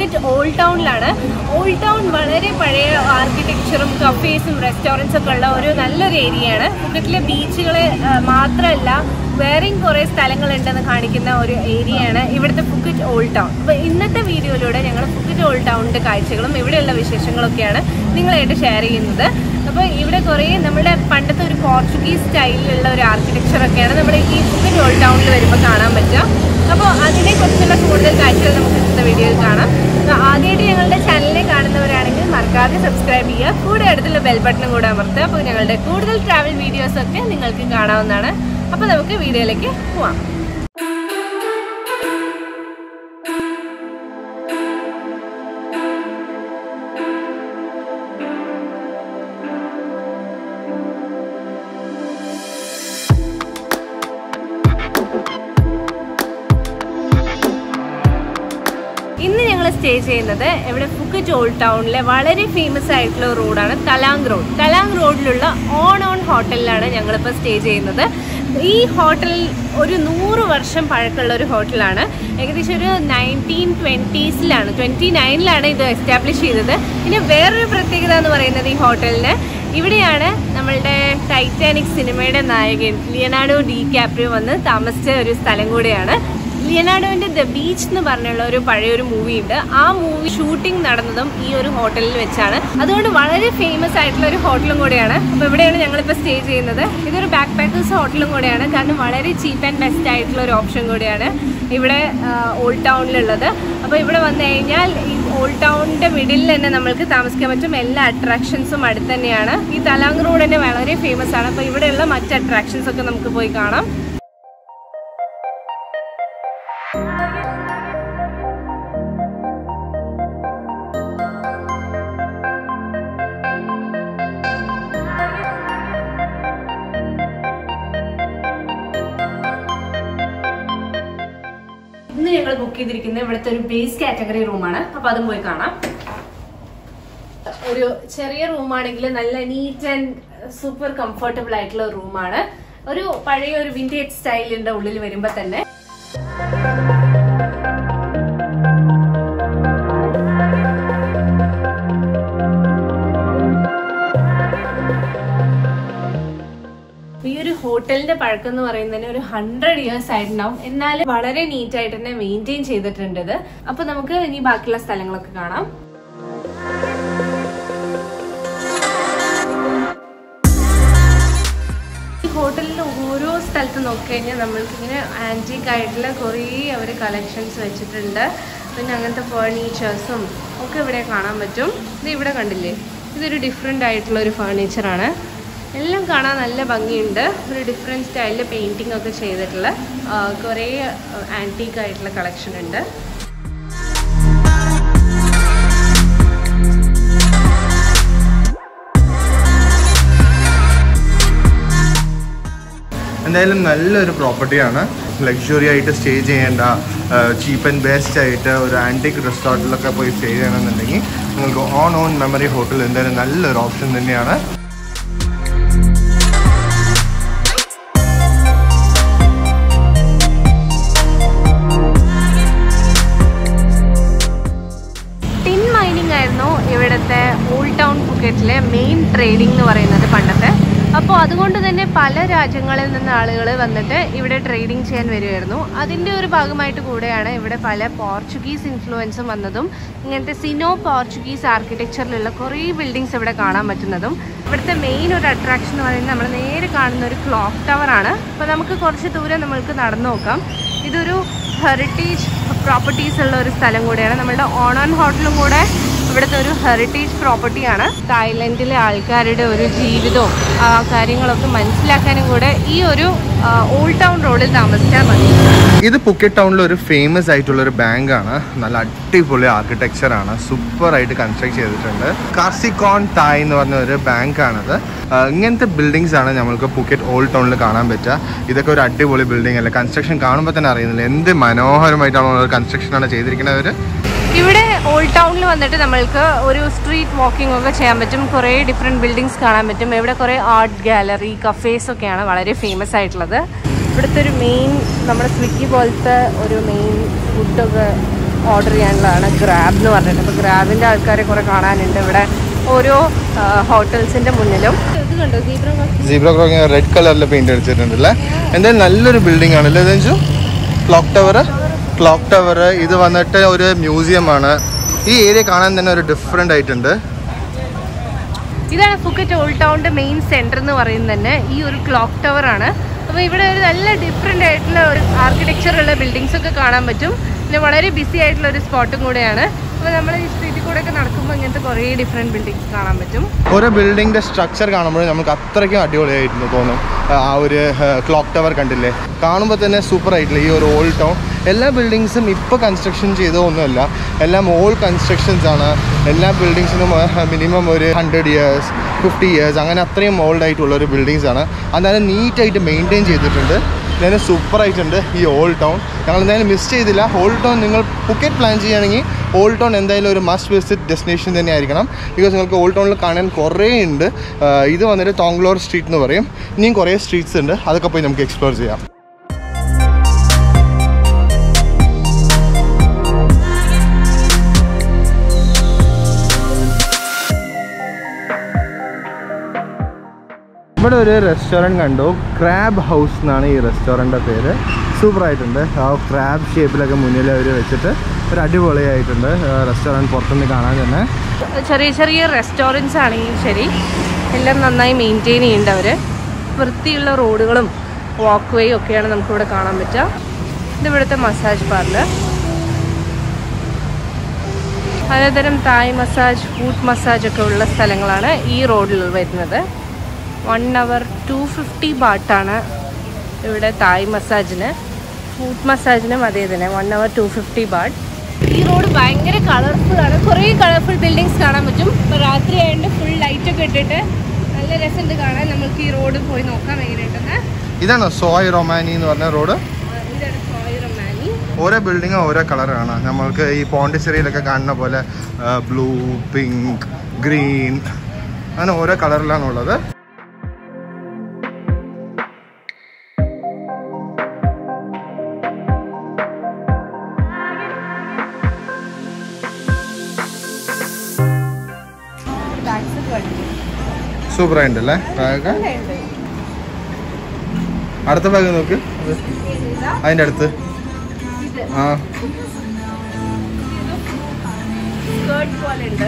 Phuket old ടൗണിലാണ് old town വളരെ പഴയ ആർക്കിടെക്ചറും കഫേസും റെസ്റ്റോറൻറ്റ്സ് ഒക്കെ ഉള്ള ഒരു നല്ലൊരു ഏരിയയാണ് ഫുക്കറ്റിലെ ബീച്ചുകൾ മാത്രമല്ല വേറെയും കുറേ സ്ഥലങ്ങളുണ്ടെന്ന് കാണിക്കുന്ന ഒരു ഏരിയയാണ് ഇവിടുത്തെ ഫുക്കറ്റ് ഓൾഡ് ടൗൺ അപ്പോൾ ഇന്നത്തെ വീഡിയോയിലൂടെ ഞങ്ങൾ ഫുക്കറ്റ് ഓൾഡ് ടൗണിൻ്റെ കാഴ്ചകളും ഇവിടെയുള്ള വിശേഷങ്ങളൊക്കെയാണ് നിങ്ങളായിട്ട് ഷെയർ ചെയ്യുന്നത് അപ്പോൾ ഇവിടെ കുറേ നമ്മുടെ പണ്ടത്തെ ഒരു പോർച്ചുഗീസ് സ്റ്റൈലിലുള്ള ഒരു ആർക്കിടെക്ചർ ഒക്കെയാണ് നമ്മുടെ ഈ ഫുക്കറ്റ് ഓൾഡ് ടൗണിൽ വരുമ്പോൾ കാണാൻ പറ്റുക അപ്പോൾ അതിനെക്കുറിച്ചുള്ള കൂടുതൽ കാഴ്ചകൾ നമുക്ക് ഇന്നത്തെ വീഡിയോയിൽ കാണാം അപ്പോൾ ആദ്യമായിട്ട് ഞങ്ങളുടെ ചാനലിനെ കാണുന്നവരാണെങ്കിൽ മറക്കാതെ സബ്സ്ക്രൈബ് ചെയ്യുക കൂടെ അടുത്തുള്ള ബെൽ ബട്ടണും കൂടെ അമർത്തുക അപ്പോൾ ഞങ്ങളുടെ കൂടുതൽ ട്രാവൽ വീഡിയോസ് ഒക്കെ നിങ്ങൾക്ക് കാണാവുന്നതാണ് അപ്പോൾ നമുക്ക് വീഡിയോയിലേക്ക് പോവാം ഇന്ന് ഞങ്ങൾ സ്റ്റേ ചെയ്യുന്നത് ഇവിടെ ഫുക്കറ്റ് ഓൾഡ് ടൗണിലെ വളരെ ഫേമസ് ആയിട്ടുള്ള റോഡാണ് തലാങ് റോഡ് തലാങ് റോഡിലുള്ള ഓൺ ഓൺ ഹോട്ടലിലാണ് ഞങ്ങളിപ്പോൾ സ്റ്റേ ചെയ്യുന്നത് ഈ ഹോട്ടൽ ഒരു നൂറ് വർഷം പഴക്കമുള്ള ഒരു ഹോട്ടലാണ് ഏകദേശം ഒരു നയൻറ്റീൻ ട്വൻറ്റീസിലാണ് ട്വൻറ്റി നയനിലാണ് ഇത് എസ്റ്റാബ്ലിഷ് ചെയ്തത് പിന്നെ വേറൊരു പ്രത്യേകത എന്ന് പറയുന്നത് ഈ ഹോട്ടലിന് ഇവിടെയാണ് നമ്മളുടെ ടൈറ്റാനിക് സിനിമയുടെ നായകൻ ലിയനാർഡോ ഡി കാപ്രിയോ വന്ന് താമസിച്ച ഒരു സ്ഥലം കൂടെയാണ് ലിയനാർഡോന്റെ ദ ബീച്ച് എന്ന് പറഞ്ഞുള്ള ഒരു പഴയൊരു മൂവി ഉണ്ട് ആ മൂവി ഷൂട്ടിംഗ് നടന്നതും ഈ ഒരു ഹോട്ടലിൽ വെച്ചാണ് അതുകൊണ്ട് വളരെ ഫേമസ് ആയിട്ടുള്ള ഒരു ഹോട്ടലും കൂടെയാണ് അപ്പോൾ ഇവിടെയാണ് ഞങ്ങളിപ്പോൾ സ്റ്റേ ചെയ്യുന്നത് ഇതൊരു ബാക്ക് പാക്കേഴ്സ് ഹോട്ടലും കൂടെയാണ് കാരണം വളരെ ചീപ്പ് ആൻഡ് ബെസ്റ്റ് ആയിട്ടുള്ള ഒരു ഓപ്ഷൻ കൂടെയാണ് ഇവിടെ ഓൾഡ് ടൗണിലുള്ളത് അപ്പോൾ ഇവിടെ വന്നു കഴിഞ്ഞാൽ ഈ ഓൾഡ് ടൗണിന്റെ മിഡിൽ തന്നെ നമ്മൾക്ക് താമസിക്കാൻ പറ്റും എല്ലാ അട്രാക്ഷൻസും അടുത്ത് തന്നെയാണ് ഈ തലാങ് റോഡ് തന്നെ വളരെ ഫേമസ് ആണ് അപ്പോൾ ഇവിടെയുള്ള മറ്റ് അട്രാക്ഷൻസ് ഒക്കെ നമുക്ക് പോയി കാണാം ഇന്ന് ഞങ്ങൾ ബുക്ക് ചെയ്തിരിക്കുന്നത് ഇവിടുത്തെ ഒരു ബേസ് കാറ്റഗറി റൂമാണ് അപ്പൊ അതും പോയി കാണാം ഒരു ചെറിയ റൂമാണെങ്കിൽ നല്ല നീറ്റ് ആൻഡ് സൂപ്പർ കംഫർട്ടബിൾ ആയിട്ടുള്ള റൂമാണ് ഒരു പഴയ ഒരു വിന്റേജ് സ്റ്റൈലിന്റെ ഉള്ളിൽ വരുമ്പോ തന്നെ ഈ ഒരു ഹോട്ടലിന്റെ പഴക്കം എന്ന് പറയുന്നതിന് ഒരു ഹൺഡ്രഡ് ഇയേഴ്സ് ആയിട്ടുണ്ടാവും എന്നാലും വളരെ നീറ്റ് ആയിട്ട് തന്നെ മെയിൻറ്റെയിൻ ചെയ്തിട്ടുണ്ട് ഇത് അപ്പൊ നമുക്ക് ഇനി ബാക്കിയുള്ള സ്ഥലങ്ങളൊക്കെ കാണാം ഈ ഹോട്ടലിൽ ഓരോ സ്ഥലത്ത് നോക്കിക്കഴിഞ്ഞാൽ നമ്മൾക്ക് ഇങ്ങനെ ആന്റിക് ആയിട്ടുള്ള കുറേ അവർ കളക്ഷൻസ് വെച്ചിട്ടുണ്ട് പിന്നെ അങ്ങനത്തെ ഫേർണിച്ചേഴ്സും ഒക്കെ ഇവിടെ കാണാൻ പറ്റും ഇത് ഇവിടെ കണ്ടില്ലേ ഇതൊരു ഡിഫറെൻ്റ് ആയിട്ടുള്ള ഒരു ഫേർണിച്ചറാണ് എല്ലാം കാണാൻ നല്ല ഭംഗിയുണ്ട് ഒരു ഡിഫറെൻറ്റ് സ്റ്റൈലിൽ പെയിൻറ്റിംഗ് ഒക്കെ ചെയ്തിട്ടുള്ള ആ, കുറേ ആൻറ്റീക്ക് ആയിട്ടുള്ള കളക്ഷൻ ഉണ്ട് എന്തായാലും നല്ലൊരു പ്രോപ്പർട്ടിയാണ് ലക്ഷറി ആയിട്ട് സ്റ്റേ ചെയ്യേണ്ട ചീപ്പ് ആൻഡ് ബെസ്റ്റ് ആയിട്ട് ഒരു ആൻറ്റിക് റെസ്റ്റോറൻറ്റിലൊക്കെ പോയി സ്റ്റേ ചെയ്യണമെന്നുണ്ടെങ്കിൽ നിങ്ങൾക്ക് ഓൺ ഓൺ മെമ്മറി ഹോട്ടൽ എന്തായാലും നല്ലൊരു ഓപ്ഷൻ തന്നെയാണ് ടിൻ മൈനിങ് ആയിരുന്നു ഇവിടുത്തെ ഓൾഡ് ടൗൺ ഫുക്കറ്റിലെ മെയിൻ ട്രേഡിംഗ് എന്ന് പറയുന്നത് പണ്ടത്തെ അപ്പോൾ അതുകൊണ്ട് തന്നെ പല രാജ്യങ്ങളിൽ നിന്ന് ആളുകൾ വന്നിട്ട് ഇവിടെ ട്രേഡിംഗ് ചെയ്യാൻ വരുമായിരുന്നു അതിൻ്റെ ഒരു ഭാഗമായിട്ട് കൂടെയാണ് ഇവിടെ പല പോർച്ചുഗീസ് ഇൻഫ്ലുവൻസും വന്നതും ഇങ്ങനത്തെ സിനോ പോർച്ചുഗീസ് ആർക്കിടെക്ചറിലുള്ള കുറേ ബിൽഡിങ്സ് ഇവിടെ കാണാൻ പറ്റുന്നതും ഇവിടുത്തെ മെയിൻ ഒരു അട്രാക്ഷൻ എന്ന് പറയുന്നത് നമ്മൾ നേരെ കാണുന്ന ഒരു ക്ലോക്ക് ടവറാണ് അപ്പോൾ നമുക്ക് കുറച്ച് ദൂരം നമ്മൾക്ക് നടന്നു നോക്കാം ഇതൊരു ഹെറിറ്റേജ് പ്രോപ്പർട്ടീസ് ഉള്ള ഒരു സ്ഥലം കൂടെയാണ് നമ്മളുടെ ഓണോൺ ഹോട്ടലും കൂടെ ഇവിടുത്തെ ഒരു ഹെറിറ്റേജ് പ്രോപ്പർട്ടിയാണ് തായ്ലൻഡിലെ ആൾക്കാരുടെ ഒരു ജീവിതവും ആ കാര്യങ്ങളൊക്കെ മനസ്സിലാക്കാനും കൂടെ ഈ ഒരു ഓൾഡ് ടൗൺ റോഡിൽ താമസിച്ചാൽ മതി ഇത് പുക്കറ്റ് ടൗണിൽ ഒരു ഫേമസ് ആയിട്ടുള്ള ഒരു ബാങ്കാണ് നല്ല അടിപൊളി ആർക്കിടെക്ചർ ആണ് സൂപ്പർ ആയിട്ട് കൺസ്ട്രക്ട് ചെയ്തിട്ടുണ്ട് കാർസിക്കോൺ തായ് എന്ന് പറഞ്ഞ ഒരു ബാങ്കാണത് ഇങ്ങനത്തെ ബിൽഡിങ്സ് ആണ് നമ്മൾക്ക് പുക്കറ്റ് ഓൾഡ് ടൗണിൽ കാണാൻ പറ്റുക ഇതൊക്കെ ഒരു അടിപൊളി ബിൽഡിംഗ് അല്ലേ കൺസ്ട്രക്ഷൻ കാണുമ്പോൾ തന്നെ അറിയുന്നില്ല എന്ത് മനോഹരമായിട്ടാണ് കൺസ്ട്രക്ഷൻ ആണ് ചെയ്തിരിക്കുന്നത് അവർ ഇവിടെ ഓൾഡ് ടൗണിൽ വന്നിട്ട് നമ്മൾക്ക് ഒരു സ്ട്രീറ്റ് വാക്കിംഗ് ഒക്കെ ചെയ്യാൻ പറ്റും കുറേ ഡിഫറെൻറ്റ് ബിൽഡിങ്സ് കാണാൻ പറ്റും ഇവിടെ കുറേ ആർട്ട് ഗാലറി കഫേസ് ഒക്കെയാണ് വളരെ ഫേമസ് ആയിട്ടുള്ളത് ഇവിടുത്തെ ഒരു മെയിൻ നമ്മുടെ സ്വിഗ്ഗി പോലത്തെ ഒരു മെയിൻ ഫുഡൊക്കെ ഓർഡർ ചെയ്യാനുള്ളതാണ് ഗ്രാബ് എന്ന് പറഞ്ഞിട്ട് അപ്പോൾ ഗ്രാബിൻ്റെ ആൾക്കാരെ കുറേ കാണാനുണ്ട് ഇവിടെ ഓരോ ഹോട്ടൽസിൻ്റെ മുന്നിലും ഇത് കണ്ടോ സീബ്ര സീബ്ര ക്രോക്കിംഗ് റെഡ് കളറിൽ പെയിന്റ് അടിച്ചിട്ടുണ്ട് അല്ലേ എന്തായാലും നല്ലൊരു ബിൽഡിംഗ് ആണ് അല്ലേ ഇതെഞ്ചു ക്ലോക്ക് ടവർ ക്ലോക്ക് ടവർ ഇത് വന്നിട്ട് ഒരു മ്യൂസിയം ആണ് ഈ ഏരിയ കാണാൻ തന്നെ ഒരു ഡിഫറെൻ്റ് ആയിട്ടുണ്ട് ഇതാണ് ഫുക്കറ്റ് ഓൾഡ് ടൗണിന്റെ മെയിൻ സെന്റർ എന്ന് പറയുന്നത് തന്നെ ഈ ഒരു ക്ലോക്ക് ടവർ ആണ് അപ്പോൾ ഇവിടെ ഒരു നല്ല ഡിഫറെൻ്റ് ആയിട്ടുള്ള ഒരു ആർക്കിടെക്ചർ ഉള്ള ബിൽഡിങ്സ് ഒക്കെ കാണാൻ പറ്റും പിന്നെ വളരെ ബിസി ആയിട്ടുള്ള ഒരു സ്പോട്ടും കൂടെയാണ് അപ്പോൾ നമ്മൾ ഈ സ്ട്രീറ്റിൽ കൂടെ ഒക്കെ നടക്കുമ്പോൾ ഇങ്ങനത്തെ കുറേ ഡിഫറെൻറ്റ് ബിൽഡിങ്സ് കാണാൻ പറ്റും ഓരോ ബിൽഡിങ്ങിന്റെ സ്ട്രക്ചർ കാണുമ്പോൾ നമുക്ക് അത്രയ്ക്കും അടിപൊളിയായിരുന്നു തോന്നും ആ ഒരു ക്ലോക്ക് ടവർ കണ്ടില്ലേ കാണുമ്പോൾ തന്നെ സൂപ്പർ ആയിട്ടില്ല ഈ ഒരു ഓൾഡ് ടൗൺ എല്ലാ ബിൽഡിങ്സും ഇപ്പോൾ കൺസ്ട്രക്ഷൻ ചെയ്തതൊന്നുമല്ല എല്ലാം ഓൾഡ് കൺസ്ട്രക്ഷൻസ് ആണ് എല്ലാ ബിൽഡിങ്സിനും മിനിമം ഒരു ഹൺഡ്രഡ് ഇയേഴ്സ് ഫിഫ്റ്റി ഇയേഴ്സ് അങ്ങനെ അത്രയും ഓൾഡ് ആയിട്ടുള്ള ഒരു ബിൽഡിങ്സ് ആണ് അതായത് നീറ്റായിട്ട് മെയിൻറ്റെയിൻ ചെയ്തിട്ടുണ്ട് എന്തായാലും സൂപ്പർ ആയിട്ടുണ്ട് ഈ ഓൾഡ് ടൗൺ ഞങ്ങൾ എന്തായാലും മിസ് ചെയ്തില്ല ഓൾഡ് ടൗൺ നിങ്ങൾ പുക്കറ്റ് പ്ലാൻ ചെയ്യുകയാണെങ്കിൽ ഓൾഡ് ടൗൺ എന്തായാലും ഒരു മസ്റ്റ് വിസിറ്റ് ഡെസ്റ്റിനേഷൻ തന്നെ ആയിരിക്കണം ബിക്കോസ് നിങ്ങൾക്ക് ഓൾഡ് ടൗണിൽ കാണാൻ കുറേ ഉണ്ട് ആഹ് ഇത് വന്നിട്ട് തോങ്ലോർ സ്ട്രീറ്റ് എന്ന് പറയും ഇനിയും കുറേ സ്ട്രീറ്റ്സ് ഉണ്ട് അതൊക്കെ പോയി നമുക്ക് എക്സ്പ്ലോർ ചെയ്യാം ഇവിടെ ഒരു റെസ്റ്റോറൻറ്റ് കണ്ടു ക്രാബ് ഹൗസ് എന്നാണ് ഈ റെസ്റ്റോറൻറ്റിൻ്റെ പേര് സൂപ്പർ ആയിട്ടുണ്ട് ആ ക്രാബ് ഷേപ്പിലൊക്കെ മുന്നിൽ അവർ വെച്ചിട്ട് ഒരു അടിപൊളിയായിട്ടുണ്ട് റെസ്റ്റോറൻറ്റ് പുറത്തുനിന്ന് കാണാൻ തന്നെ ചെറിയ ചെറിയ റെസ്റ്റോറൻറ്റ്സ് ആണെങ്കിലും ശരി എല്ലാം നന്നായി മെയിൻറ്റെയിൻ ചെയ്യുന്നുണ്ട് അവർ വൃത്തിയുള്ള റോഡുകളും വാക്ക് വേയും ഒക്കെയാണ് നമുക്കിവിടെ കാണാൻ പറ്റുക ഇത് ഇവിടുത്തെ മസാജ് പാർലർ പലതരം തായ് മസാജ് ഫുഡ് മസാജ് ഒക്കെ ഉള്ള സ്ഥലങ്ങളാണ് ഈ റോഡിൽ വരുന്നത് വൺ അവർ ടു ഫിഫ്റ്റി ബാട്ടാണ് ഇവിടെ തായ് മസാജിന് ഫുഡ് മസാജിനും അതേ തന്നെ one hour two fifty baht ഈ റോഡ് ഭയങ്കര കളർഫുൾ ആണ് കുറേ കളർഫുൾ ബിൽഡിങ്സ് കാണാൻ പറ്റും ഇപ്പോൾ രാത്രി ആയതുകൊണ്ട് ഫുൾ ലൈറ്റ് ഒക്കെ ഇട്ടിട്ട് നല്ല രസമുണ്ട് കാണാൻ നമുക്ക് ഈ റോഡ് പോയി നോക്കാം എങ്ങനെയുണ്ടെന്ന് ഇതാണോ സോയ് റൊമാനി എന്ന് പറഞ്ഞ റോഡ് ഇതാണ് സോയ് റൊമാനി ഓരോ ബിൽഡിങ്ങും ഓരോ കളറാണ് നമ്മൾക്ക് ഈ പോണ്ടിച്ചേരിയിലൊക്കെ കാണുന്ന പോലെ ബ്ലൂ പിങ്ക് ഗ്രീൻ അങ്ങനെ ഓരോ കളറിലാണ് ഉള്ളത് ബാഗ്സ് ഒക്കെ കണ്ടില്ലേ? സൂപ്പർ ആയിട്ടുണ്ടല്ലേ ബാഗ് നല്ലതുണ്ട്. അടുത്ത ബാഗ് നോക്ക് അത് ഇതാ, അതിൻ്റെ അടുത്ത് ഇത് ആ സ്കേർട്ട് പോലെ ഉണ്ട്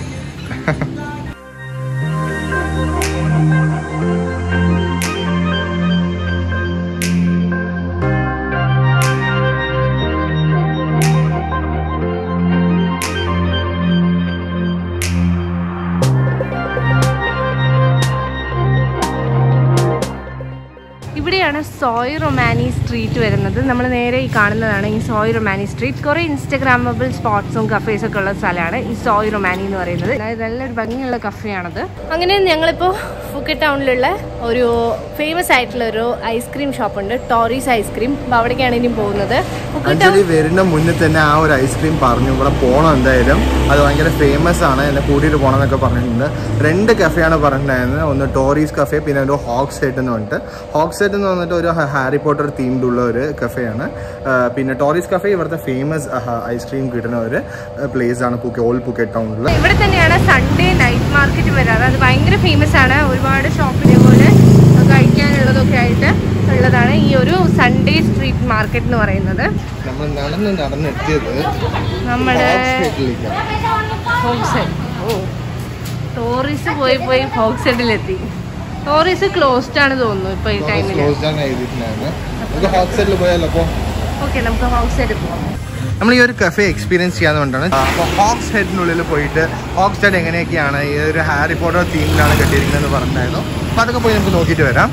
ഇവിടെയാണ് സോയ് റൊമാനി സ്ട്രീറ്റ് വരുന്നത് നമ്മൾ നേരെ ഈ കാണുന്നതാണ് ഈ സോയ് റൊമാനി സ്ട്രീറ്റ് കുറേ ഇൻസ്റ്റഗ്രാമബിൾ സ്പോട്ട്സും കഫേസും ഒക്കെ ഉള്ള സ്ഥലമാണ് ഈ സോയ് റൊമാനി എന്ന് പറയുന്നത് അതായത് നല്ലൊരു ഭംഗിയുള്ള കഫേയാണത് അങ്ങനെ ഞങ്ങളിപ്പോൾ ഫുക്കറ്റ് ടൗണിലുള്ള ഒരു ഫേമസ് ആയിട്ടുള്ള ഒരു ഐസ്ക്രീം ഷോപ്പ് ഉണ്ട് ടോറീസ് ഐസ്ക്രീം അപ്പോൾ അവിടേക്കാണ് ഇനി പോകുന്നത് ഫുക്കറ്റ് ടൗൺ അഞ്ജലി വരുന്ന മുന്നേ തന്നെ ആ ഒരു ഐസ്ക്രീം പറഞ്ഞു ഇവിടെ പോകണം എന്തായാലും അത് ഭയങ്കര ഫേമസ് ആണ് എന്നെ കൂട്ടിയിട്ട് പോകണം എന്നൊക്കെ പറഞ്ഞിട്ടുണ്ട് രണ്ട് കഫേയാണ് പറഞ്ഞിട്ടുണ്ടായിരുന്നത് ഒന്ന് ടോറീസ് കഫേ പിന്നെ ഒരു ഹോക്സ് ഹെഡ് എന്ന് പറഞ്ഞിട്ട് ഹോക്സ് ഹെഡ് എന്ന് പറഞ്ഞിട്ട് ഒരു ഹാരി പോട്ടർ തീംഡ് ഉള്ള ഒരു കഫേയാണ് പിന്നെ ടോറീസ് കഫേ ഇവിടുത്തെ ഫേമസ് ഐസ്ക്രീം കിട്ടുന്ന ഒരു പ്ലേസ് ആണ് പുക്കെ ഓൾ പുക്കെ ടൗണിൽ ഇവിടെ തന്നെയാണ് സൺഡേ നൈറ്റ് മാർക്കറ്റ് വരാറ് അത് ഭയങ്കര ഫേമസ് ആണ് ഒരുപാട് ഷോപ്പിനെ പോലെ കഴിക്കാനുള്ളതൊക്കെ ആയിട്ട് ഉള്ളതാണ് ഈ ഒരു സൺഡേ സ്ട്രീറ്റ് മാർക്കറ്റ് എന്ന് പറയുന്നത് നമ്മൾ നടന്ന് നടന്നെത്തിയത് നമ്മുടെ ഹോക്സ് ഹെഡിലേക്കാണ് ഫോക്സ് ഓ ടോറീസ് പോയി പോയി ഫോക്സ് ഹെഡിലെത്തി ടോറീസ് ക്ലോസ്ഡ് ആണ് തോന്നുന്നു ഇപ്പൊ ഈ ടൈമിൽ ക്ലോസ് ആണ് എഴുതിയിട്ടുണ്ടായിരുന്നു നമുക്ക് ഹോക്സ് ഹെഡിൽ പോയാലോ അപ്പോൾ ഓക്കെ നമുക്ക് ഹൗസ് ഹെഡ് പോവാം നമ്മൾ ഈ ഒരു കഫേ എക്സ്പീരിയൻസ് ചെയ്യാൻ വേണ്ടിയാണ് അപ്പോൾ ഹോക്സ് ഹെഡിനുള്ളിൽ പോയിട്ട് ഹോക്സ് ഹെഡ് എങ്ങനെയൊക്കെയാണ് ഈ ഒരു ഹാരി പോട്ടർ തീമിലാണ് കെട്ടിയിരിക്കുന്നത് പറഞ്ഞിട്ടുണ്ടായിരുന്നു അപ്പോൾ അതൊക്കെ പോയി നമുക്ക് നോക്കിയിട്ട് വരാം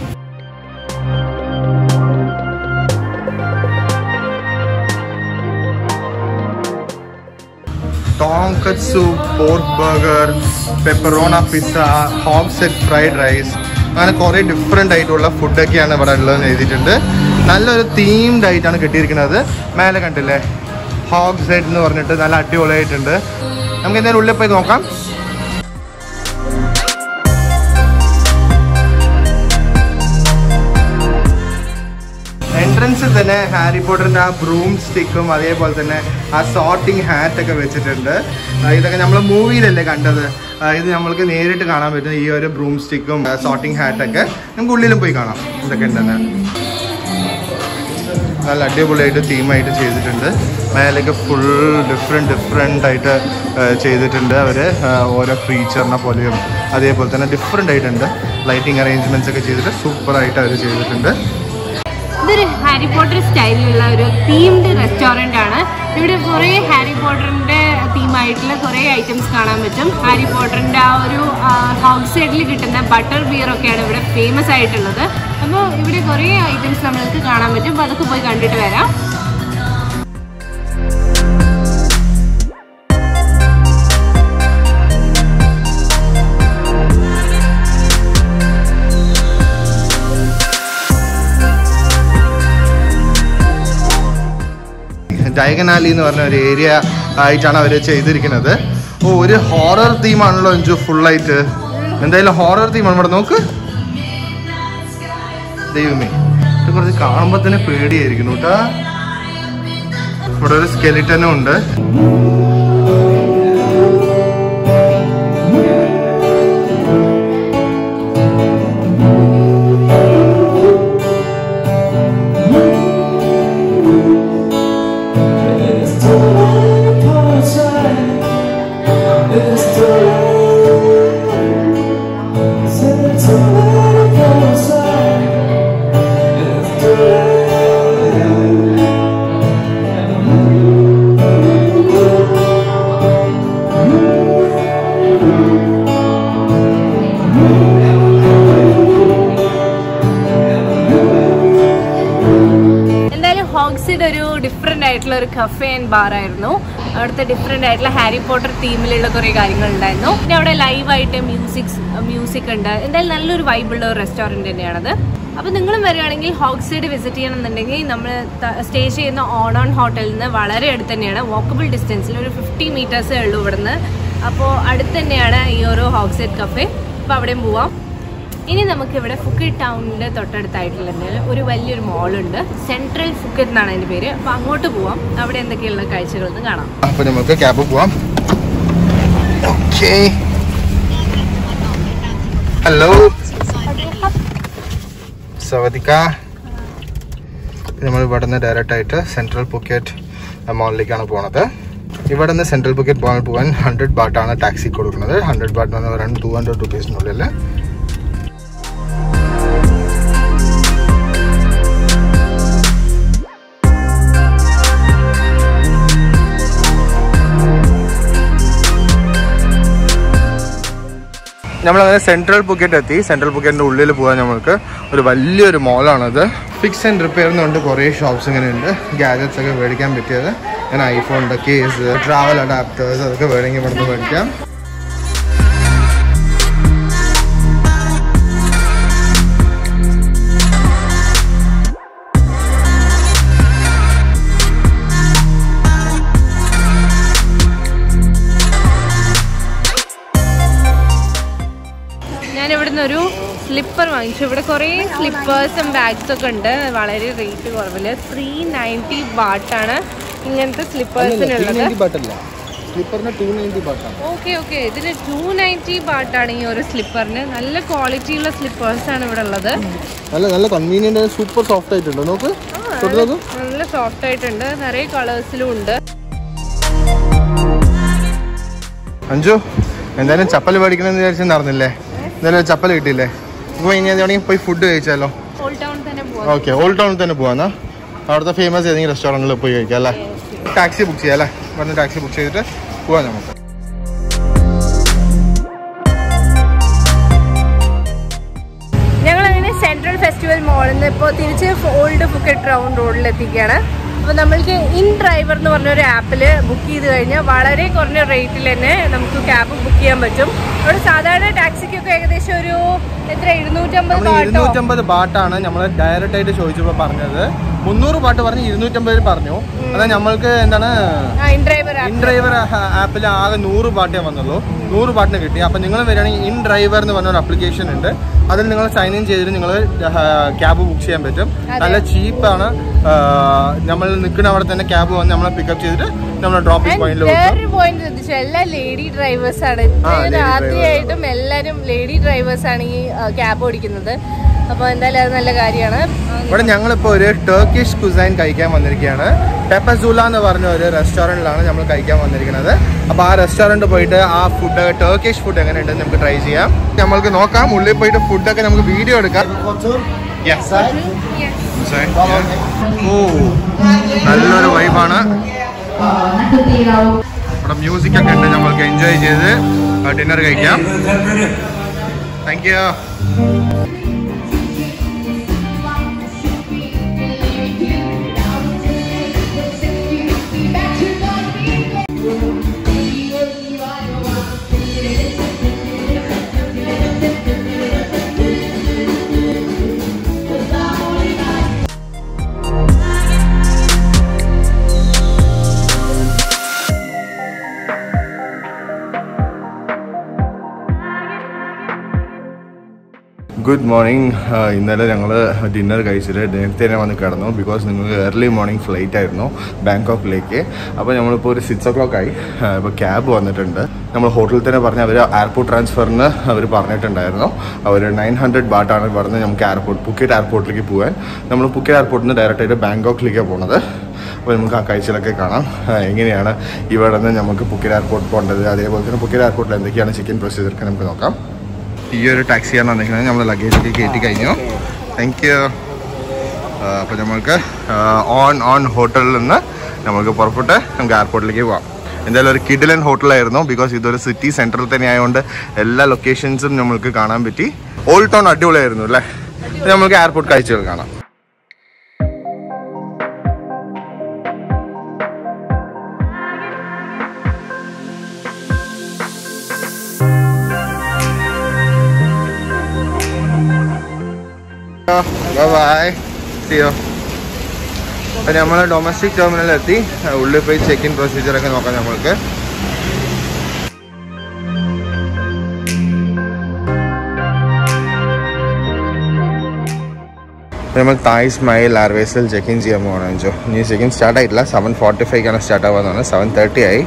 tonkatsu pork burger pepperoni pizza home set fried rice അങ്ങനെ കുറേ ഡിഫറെൻ്റ് ആയിട്ടുള്ള ഫുഡൊക്കെയാണ് ഇവിടെ ഉള്ളതെന്ന് എഴുതിയിട്ടുണ്ട് നല്ലൊരു തീംഡ് ആയിട്ടാണ് കെട്ടിയിരിക്കുന്നത് മേലെ കണ്ടില്ലേ ഹോഗ് സെറ്റ് എന്ന് പറഞ്ഞിട്ട് നല്ല അടിപൊളിയായിട്ടുണ്ട് നമുക്ക് എന്തായാലും ഉള്ളിൽ പോയി നോക്കാം എൻട്രൻസിൽ തന്നെ ഹാരി പോട്ടറിന്റെ ആ ബ്രൂം സ്റ്റിക്കും അതേപോലെ തന്നെ ആ സോർട്ടിങ് ഹാറ്റ് ഒക്കെ വെച്ചിട്ടുണ്ട് ആ, ഇതൊക്കെ നമ്മൾ മൂവിയിലല്ലേ കണ്ടത് ആ, ഇത് നമ്മൾക്ക് നേരിട്ട് കാണാൻ പറ്റും ഈ ഒരു ബ്രൂം സ്റ്റിക്കും സോർട്ടിങ് ഹാറ്റൊക്കെ നമുക്ക് ഉള്ളിലും പോയി കാണാം ഇതൊക്കെ ഉണ്ടെന്ന് നല്ല അടിപൊളിയായിട്ട് തീമായിട്ട് ചെയ്തിട്ടുണ്ട് മേലേക്ക് ഫുൾ ഡിഫറെൻറ്റ് ഡിഫറെൻ്റ് ആയിട്ട് ആ, ചെയ്തിട്ടുണ്ട് അവർ ഓരോ ക്രീച്ചറിനെ പോലെയും അതേപോലെ തന്നെ ഡിഫറെൻ്റ് ആയിട്ടുണ്ട് ലൈറ്റിംഗ് അറേഞ്ച്മെൻറ്റ്സ് ഒക്കെ ചെയ്തിട്ട് സൂപ്പറായിട്ട് അവർ ചെയ്തിട്ടുണ്ട് ഇതൊരു ഹാരി പോട്ടർ സ്റ്റൈലിലുള്ള ഒരു തീംഡ് റെസ്റ്റോറൻ്റ് ആണ് ഇവിടെ കുറേ ഹാരി പോട്ടറിന്റെ തീമായിട്ടുള്ള കുറേ ഐറ്റംസ് കാണാൻ പറ്റും ഹാരി പോട്ടറിന്റെ ആ ഒരു ഹോഗ് സൈഡിൽ കിട്ടുന്ന ബട്ടർ ബിയർ ഒക്കെയാണ് ഇവിടെ ഫേമസ് ആയിട്ടുള്ളത് അപ്പോൾ ഇവിടെ കുറേ ഐറ്റംസ് നമ്മൾക്ക് കാണാൻ പറ്റും അപ്പോൾ അതൊക്കെ പോയി കണ്ടിട്ട് വരാം ഡയഗനാലി എന്ന് പറഞ്ഞ ഒരു ഏരിയ ആയിട്ടാണ് അവർ ചെയ്തിരിക്കുന്നത് ഓ ഒരു ഹോറർ തീമാണല്ലോ അഞ്ചു ഫുള്ളായിട്ട് എന്തായാലും ഹോറർ തീമാണ് ഇവിടെ നോക്ക് ദൈവമേ ഇത് കുറച്ച് കാണുമ്പോൾ തന്നെ പേടിയായിരിക്കുന്നു കേട്ടാ ഇവിടെ ഒരു സ്കെലിറ്റനും ഉണ്ട് It's too late to apologize. It's too late. It's too late to apologize. It's too late. എന്തായാലും ഹോഗ്സിഡ് ഒരു ഡിഫറെൻ്റ് ആയിട്ടുള്ള ഒരു കഫേ ആൻഡ് ബാർ ആയിരുന്നു അവിടുത്തെ ഡിഫറെൻ്റ് ആയിട്ടുള്ള ഹാരി പോട്ടർ തീമിലുള്ള കുറേ കാര്യങ്ങൾ ഉണ്ടായിരുന്നു പിന്നെ അവിടെ ലൈവായിട്ട് മ്യൂസിക്സ് മ്യൂസിക് ഉണ്ട് എന്തായാലും നല്ലൊരു വൈബുള്ള ഒരു റെസ്റ്റോറൻറ്റ് തന്നെയാണത് അപ്പോൾ നിങ്ങളും വരികയാണെങ്കിൽ ഹോഗ്സൈഡ് വിസിറ്റ് ചെയ്യണമെന്നുണ്ടെങ്കിൽ നമ്മൾ സ്റ്റേ ചെയ്യുന്ന ഓൺ ഓൺ ഹോട്ടലിൽ നിന്ന് വളരെ അടുത്ത് തന്നെയാണ് വാക്കബിൾ ഡിസ്റ്റൻസിൽ ഒരു ഫിഫ്റ്റി മീറ്റേഴ്സേ ഉള്ളൂ ഇവിടുന്ന് അപ്പോൾ അടുത്ത് തന്നെയാണ് ഈ ഒരു ഹോഗ്സൈഡ് കഫേ അപ്പോൾ അവിടെയും പോവാം ഇനി നമുക്ക് ഇവിടെ ഫുക്കറ്റ് ടൗണിന്റെ തൊട്ടടുത്തായിട്ടുള്ള ഒരു വലിയൊരു മോളുണ്ട് സെൻട്രൽ ഫുക്കറ്റ് എന്നാണ് അതിന്റെ പേര് അപ്പൊ അങ്ങോട്ട് പോവാം അവിടെ എന്തൊക്കെയുള്ള കാഴ്ചകൾ എന്ന് കാണാം അപ്പൊ നമുക്ക് ക്യാബ് പോവാം ഓക്കേ ഹലോ സവതിക്ക നമ്മൾ ഇവിടെ നിന്ന് ഡയറക്റ്റ് ആയിട്ട് സെൻട്രൽ പുക്കറ്റ് മോളിലേക്കാണ് പോണത് ഇവിടെ നിന്ന് സെൻട്രൽ പുക്കറ്റ് മോളിൽ പോകാൻ ഹൺഡ്രഡ് ബാട്ടാണ് ടാക്സി കൊടുക്കുന്നത് ഹൺഡ്രഡ് ബാട്ട് എന്ന് പറയുന്നത് ടു ഹൺഡ്രഡ് റുപ്പീസിനുള്ളിൽ നമ്മളങ്ങനെ സെൻട്രൽ പുക്കറ്റ് എത്തി സെൻട്രൽ പുക്കറ്റിന്റെ ഉള്ളിൽ പോകാൻ നമ്മൾക്ക് ഒരു വലിയൊരു മോളാണത് ഫിക്സ് ആൻഡ് റിപ്പയർ എന്നുകൊണ്ട് കുറേ ഷോപ്സ് ഇങ്ങനെ ഉണ്ട് ഗാജറ്റ്സ് ഒക്കെ മേടിക്കാൻ പറ്റിയത് ഞാൻ ഐഫോണിന്റെ കേസ് ട്രാവൽ അഡാപ്റ്റേഴ്സ് അതൊക്കെ വേണമെങ്കിൽ ഇവിടുന്ന് മേടിക്കാം ഞാൻ ഇവിടുന്ന് ഒരു സ്ലിപ്പർ വാങ്ങിച്ചു ഇവിടെ കുറേ സ്ലിപ്പേഴ്സും ബാഗ്സ് ഒക്കെ ഉണ്ട് വളരെ റേറ്റ് കുറവില് ത്രീ നയൻറ്റി ബാട്ടാണ് ഇങ്ങനത്തെ സ്ലിപ്പേഴ്സിനുള്ളത് സ്ലിപ്പറിന് ടു നയൻറ്റി ബാട്ടാണ് ഓക്കെ ഓക്കെ ഇതിന് ടു നയൻറ്റി ബാട്ടാണ് ഈ ഒരു സ്ലിപ്പറിന് നല്ല ക്വാളിറ്റിയുള്ള സ്ലിപ്പേഴ്സ് ആണ് ഇവിടെ ഉള്ളത് നല്ല നല്ല കൺവീനിയന്റ് സൂപ്പർ സോഫ്റ്റ് ആയിട്ടുണ്ട് നോക്ക് തൊട്ട് നോക്ക് നല്ല സോഫ്റ്റ് ആയിട്ടുണ്ട് നിറയെ കളേഴ്സിലും ഉണ്ട് അഞ്ചു എന്തായാലും ചപ്പൽ മേടിക്കണമെന്ന് വിചാരിച്ച് നടന്നില്ലേ എന്തായാലും ചപ്പൽ കിട്ടിയില്ലേ അപ്പോൾ ഇനി എവിടെയെങ്കിലും പോയി ഫുഡ് കഴിച്ചാലോ ഓൾഡ് ടൗൺ തന്നെ പോവാം ഓക്കെ ഓൾഡ് ടൗണിൽ തന്നെ പോവാന്നാ അവിടുത്തെ ഫേമസ് ഏതെങ്കിലും റെസ്റ്റോറൻറ്റിൽ പോയി കഴിക്കാം അല്ലേ ടാക്സി ബുക്ക് ചെയ്യാം അല്ലേ പറഞ്ഞ് ടാക്സി ബുക്ക് ചെയ്തിട്ട് പോവാം നമുക്ക് ഞങ്ങൾ അങ്ങനെ സെൻട്രൽ ഫെസ്റ്റിവൽ മോളിൽ നിന്ന് ഇപ്പോൾ തിരിച്ച് ഓൾഡ് ഫുക്കറ്റ് റൗണ്ട് റോഡിൽ എത്തിക്കുകയാണ് അപ്പോൾ നമ്മൾക്ക് ഇൻ ഡ്രൈവർ എന്ന് പറഞ്ഞ ഒരു ആപ്പിൽ ബുക്ക് ചെയ്ത് കഴിഞ്ഞാൽ വളരെ കുറഞ്ഞ റേറ്റിൽ തന്നെ നമുക്ക് ക്യാബ് ബുക്ക് ചെയ്യാൻ പറ്റും അവിടെ സാധാരണ ടാക്സിക്കൊക്കെ ഏകദേശം ഒരു എത്ര എഴുന്നൂറ്റമ്പത് നമ്മൾ ബാട്ടോ ഇരുന്നൂറ്റമ്പത് ബാട്ടാണ് നമ്മൾ ഡയറക്റ്റ് ആയിട്ട് ചോദിച്ചപ്പോൾ പറഞ്ഞത് മുന്നൂറ് പാട്ട് പറഞ്ഞ് ഇരുന്നൂറ്റമ്പത് പറഞ്ഞു അതാ നമ്മൾക്ക് എന്താണ് ഇൻ ഡ്രൈവർ ഇൻ ഡ്രൈവർ ആപ്പിൽ ആകെ നൂറ് പാട്ടേ വന്നുള്ളൂ നൂറ് പാട്ടിന് കിട്ടി അപ്പം നിങ്ങൾ വരികയാണെങ്കിൽ ഇൻ ഡ്രൈവർ എന്ന് പറഞ്ഞ ഒരു അപ്ലിക്കേഷൻ ഉണ്ട് അതിൽ നിങ്ങൾ സൈൻ ഇൻ ചെയ്തിട്ട് നിങ്ങൾ ക്യാബ് ബുക്ക് ചെയ്യാൻ പറ്റും നല്ല ചീപ്പാണ് നമ്മൾ നിൽക്കുന്ന അവിടെ തന്നെ ക്യാബ് വന്ന് നമ്മളെ പിക്കപ്പ് ചെയ്തിട്ട് നമ്മളെ ഡ്രോപ്പിംഗ് പോയിന്റിൽ കൊടുക്കും വേറൊരു പോയിന്റ് ശ്രദ്ധിച്ചു എല്ലാം ലേഡി ഡ്രൈവേഴ്സ് ആണ് ആ, lady ഇത്രയും ആദ്യമായിട്ടും എല്ലാരും ലേഡി ഡ്രൈവേഴ്സ് ആണ് ഈ ക്യാബ് ഓടിക്കുന്നത് അപ്പൊ എന്തായാലും അത് നല്ല കാര്യമാണ് ഇവിടെ ഞങ്ങളിപ്പോൾ ഒരു ടർക്കിഷ് കുസൈൻ കഴിക്കാൻ വന്നിരിക്കുകയാണ് പെപ്പസൂല എന്ന് പറഞ്ഞ ഒരു റെസ്റ്റോറൻറ്റിലാണ് നമ്മൾ കഴിക്കാൻ വന്നിരിക്കുന്നത് അപ്പോൾ ആ റെസ്റ്റോറൻറ്റ് പോയിട്ട് ആ ഫുഡ് ടർക്കിഷ് ഫുഡ് എങ്ങനെയുണ്ടെന്ന് നമുക്ക് ട്രൈ ചെയ്യാം നമ്മൾക്ക് നോക്കാം ഉള്ളിൽ പോയിട്ട് ഫുഡൊക്കെ നമുക്ക് വീഡിയോ എടുക്കാം Yes. Kusain, yeah. ഓ നല്ലൊരു വൈബാണ് ഇവിടെ മ്യൂസിക് ഒക്കെ ഉണ്ട് നമ്മൾക്ക് എൻജോയ് ചെയ്ത് ഡിന്നർ കഴിക്കാം താങ്ക് യു ഗുഡ് മോർണിംഗ് ഇന്നലെ ഞങ്ങൾ ഡിന്നർ കഴിച്ചിട്ട് നേരത്തെ തന്നെ വന്ന് കിടന്നു ബിക്കോസ് നിങ്ങൾക്ക് ഏർലി മോർണിംഗ് ഫ്ലൈറ്റ് ആയിരുന്നു ബാങ്കോക്കിലേക്ക് അപ്പോൾ നമ്മളിപ്പോൾ ഒരു സിക്സ് ഒ ക്ലോക്ക് ആയി ഇപ്പോൾ ക്യാബ് വന്നിട്ടുണ്ട് നമ്മൾ ഹോട്ടലിൽ തന്നെ പറഞ്ഞ് അവർ എയർപോർട്ട് ട്രാൻസ്ഫറിന് അവർ പറഞ്ഞിട്ടുണ്ടായിരുന്നു അവർ നയൻ ഹൺഡ്രഡ് ബാട്ടാണ് പറഞ്ഞ് നമുക്ക് എയർപോർട്ട് പുക്കറ്റ് എയർപോർട്ടിലേക്ക് പോകാൻ നമ്മൾ പുക്കറ്റ് എയർപോർട്ടിൽ നിന്ന് ഡയറക്റ്റായിട്ട് ബാങ്കോക്കിലേക്കാണ് പോകുന്നത് അപ്പോൾ നമുക്ക് ആ കാഴ്ചകളൊക്കെ കാണാം ആ, എങ്ങനെയാണ് ഇവിടെ നിന്ന് നമുക്ക് പുക്കറ്റ് എയർപോർട്ട് പോകേണ്ടത് അതേപോലെ തന്നെ പുക്കറ്റ് എയർപോർട്ടിൽ എന്തൊക്കെയാണ് ചെക്കിൻ പ്രൊസീജിയർക്ക് നമുക്ക് നോക്കാം ഈ ഒരു ടാക്സിയാണ് വന്നിരിക്കുന്നത് നമ്മൾ ലഗേജ് കയറ്റി കഴിഞ്ഞു താങ്ക് യു അപ്പോൾ നമ്മൾക്ക് ഓൺ ഓൺ ഹോട്ടലിൽ നിന്ന് നമുക്ക് പുറപ്പെട്ട് നമുക്ക് എയർപോർട്ടിലേക്ക് പോവാം എന്തായാലും ഒരു കിഡിലൻ ഹോട്ടലായിരുന്നു ബിക്കോസ് ഇതൊരു സിറ്റി സെൻറ്ററിൽ തന്നെ ആയതുകൊണ്ട് എല്ലാ ലൊക്കേഷൻസും നമ്മൾക്ക് കാണാൻ പറ്റി ഓൾഡ് ടൗൺ അടിപൊളിയായിരുന്നു അല്ലേ ഇനി നമുക്ക് എയർപോർട്ട് കാഴ്ചകൾ കാണാം ബൈ സിയോ അപ്പം നമ്മൾ ഡൊമസ്റ്റിക് ടെർമിനലിൽ എത്തി ഉള്ളിൽ പോയി ചെക്ക് ഇൻ പ്രൊസീജിയർ ഒക്കെ നോക്കാം നമ്മൾക്ക് നമ്മൾ തായ് സ്മൈൽ എയർവേസിൽ ചെക്ക് ഇൻ ചെയ്യാൻ പോകണം ജോ ഇനി ചെക്ക് ഇൻ സ്റ്റാർട്ട് ആയിട്ടില്ല സെവൻ ഫോർട്ടി ഫൈവ്ക്കാണ് സ്റ്റാർട്ട് ആവാന്നാണ് സെവൻ തേർട്ടി ആയി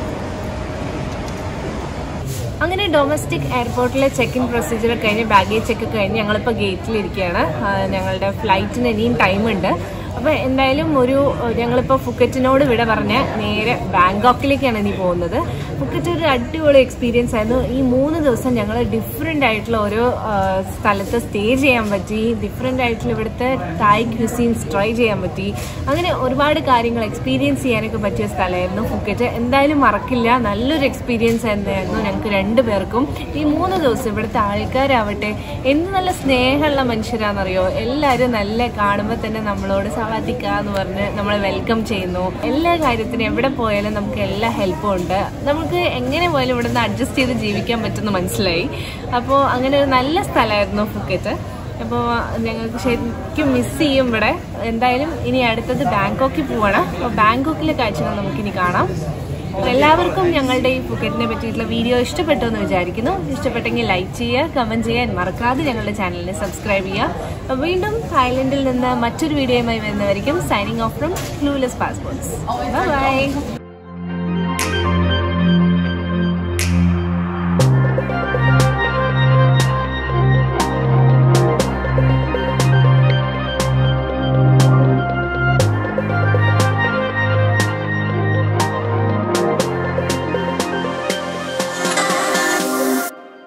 അങ്ങനെ ഡൊമസ്റ്റിക് എയർപോർട്ടിലെ ചെക്ക് ഇൻ പ്രൊസീജിയർ കഴിഞ്ഞ് ബാഗേജ് ചെക്ക് കഴിഞ്ഞ് ഞങ്ങളിപ്പോൾ ഗേറ്റിലിരിക്കുകയാണ് ആ, ഞങ്ങളുടെ ഫ്ലൈറ്റിന് ഇനിയും ടൈമുണ്ട് അപ്പോൾ എന്തായാലും ഒരു ഞങ്ങളിപ്പോൾ ഫുക്കറ്റിനോട് വിട പറഞ്ഞ് നേരെ ബാങ്കോക്കിലേക്കാണ് ഇനി പോകുന്നത് ഫുക്കറ്റ് ഒരു അടിപൊളി എക്സ്പീരിയൻസ് ആയിരുന്നു ഈ മൂന്ന് ദിവസം ഞങ്ങൾ ഡിഫറെൻ്റ് ആയിട്ടുള്ള ഓരോ ആ, സ്ഥലത്ത് സ്റ്റേ ചെയ്യാൻ പറ്റി ഡിഫറെൻ്റ് ആയിട്ടുള്ള ഇവിടുത്തെ തായ് ക്യൂസീൻസ് ട്രൈ ചെയ്യാൻ പറ്റി അങ്ങനെ ഒരുപാട് കാര്യങ്ങൾ എക്സ്പീരിയൻസ് ചെയ്യാനൊക്കെ പറ്റിയ സ്ഥലമായിരുന്നു ഫുക്കറ്റ് എന്തായാലും മറക്കില്ല നല്ലൊരു എക്സ്പീരിയൻസ് തന്നെയായിരുന്നു ഞങ്ങൾക്ക് രണ്ടു പേർക്കും ഈ മൂന്ന് ദിവസം ഇവിടുത്തെ ആൾക്കാരാവട്ടെ എന്ത് നല്ല സ്നേഹമുള്ള മനുഷ്യരാണെന്നറിയോ എല്ലാവരും നല്ല കാണുമ്പോൾ തന്നെ നമ്മളോട് സവാദിക്ക എന്ന് പറഞ്ഞ് നമ്മളെ വെൽക്കം ചെയ്യുന്നു എല്ലാ കാര്യത്തിനും എവിടെ പോയാലും നമുക്ക് എല്ലാ ഹെൽപ്പും ഉണ്ട് നമുക്ക് എങ്ങനെ പോയാലും ഇവിടെ നിന്ന് അഡ്ജസ്റ്റ് ചെയ്ത് ജീവിക്കാൻ പറ്റുമെന്ന് മനസ്സിലായി അപ്പോൾ അങ്ങനെ ഒരു നല്ല സ്ഥലമായിരുന്നു ഫുക്കറ്റ് അപ്പോൾ ഞങ്ങൾക്ക് ശരിക്കും മിസ് ചെയ്യും ഇവിടെ എന്തായാലും ഇനി അടുത്തത് ബാങ്കോക്കിൽ പോവാണ് അപ്പോൾ ബാങ്കോക്കിലെ കാഴ്ചകൾ നമുക്കിനി കാണാം അപ്പോൾ എല്ലാവർക്കും ഞങ്ങളുടെ ഈ ഫുക്കറ്റിനെ പറ്റിയിട്ടുള്ള വീഡിയോ ഇഷ്ടപ്പെട്ടു എന്ന് വിചാരിക്കുന്നു ഇഷ്ടപ്പെട്ടെങ്കിൽ ലൈക്ക് ചെയ്യുക കമൻറ്റ് ചെയ്യാൻ മറക്കാതെ ഞങ്ങളുടെ ചാനലിനെ സബ്സ്ക്രൈബ് ചെയ്യുക അപ്പോൾ വീണ്ടും തായ്ലൻഡിൽ നിന്ന് മറ്റൊരു വീഡിയോയുമായി വരുന്നവരിക്കും signing off from Clueless Passports by